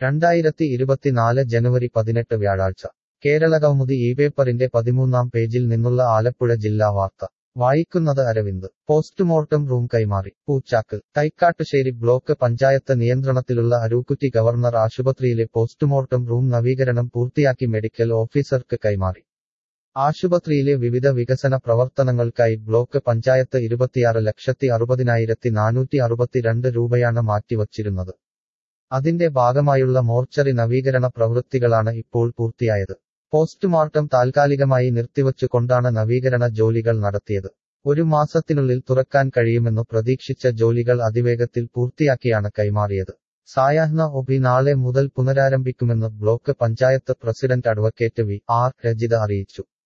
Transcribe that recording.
രണ്ടായിരത്തി ഇരുപത്തിനാല് ജനുവരി പതിനെട്ട് വ്യാഴാഴ്ച കേരള കൗമുദി ഈ പേപ്പറിന്റെ പതിമൂന്നാം പേജിൽ നിന്നുള്ള ആലപ്പുഴ ജില്ലാ വാർത്ത വായിക്കുന്നത് അരവിന്ദ് പോസ്റ്റ്മോർട്ടം റൂം കൈമാറി പൂച്ചാക്ക് തൈക്കാട്ടുശ്ശേരി ബ്ലോക്ക് പഞ്ചായത്ത് നിയന്ത്രണത്തിലുള്ള അരൂക്കുറ്റി ഗവർണർ ആശുപത്രിയിലെ പോസ്റ്റ്മോർട്ടം റൂം നവീകരണം പൂർത്തിയാക്കി മെഡിക്കൽ ഓഫീസർക്ക് കൈമാറി ആശുപത്രിയിലെ വിവിധ വികസന പ്രവർത്തനങ്ങൾക്കായി ബ്ലോക്ക് പഞ്ചായത്ത് ഇരുപത്തിയാറ് ലക്ഷത്തി അറുപതിനായിരത്തി നാനൂറ്റി അറുപത്തിരണ്ട് രൂപയാണ് മാറ്റിവച്ചിരുന്നത് അതിന്റെ ഭാഗമായുള്ള മോർച്ചറി നവീകരണ പ്രവൃത്തികളാണ് ഇപ്പോൾ പൂർത്തിയായത് പോസ്റ്റ്മോർട്ടം താൽക്കാലികമായി നിർത്തിവച്ചുകൊണ്ടാണ് നവീകരണ ജോലികൾ നടത്തിയത് ഒരു മാസത്തിനുള്ളിൽ തുറക്കാൻ കഴിയുമെന്നു പ്രതീക്ഷിച്ച ജോലികൾ അതിവേഗത്തിൽ പൂർത്തിയാക്കിയാണ് കൈമാറിയത് സായാഹ്ന ഒബി നാളെ മുതൽ പുനരാരംഭിക്കുമെന്ന് block panchayat president advocate V R Rajitha അറിയിച്ചു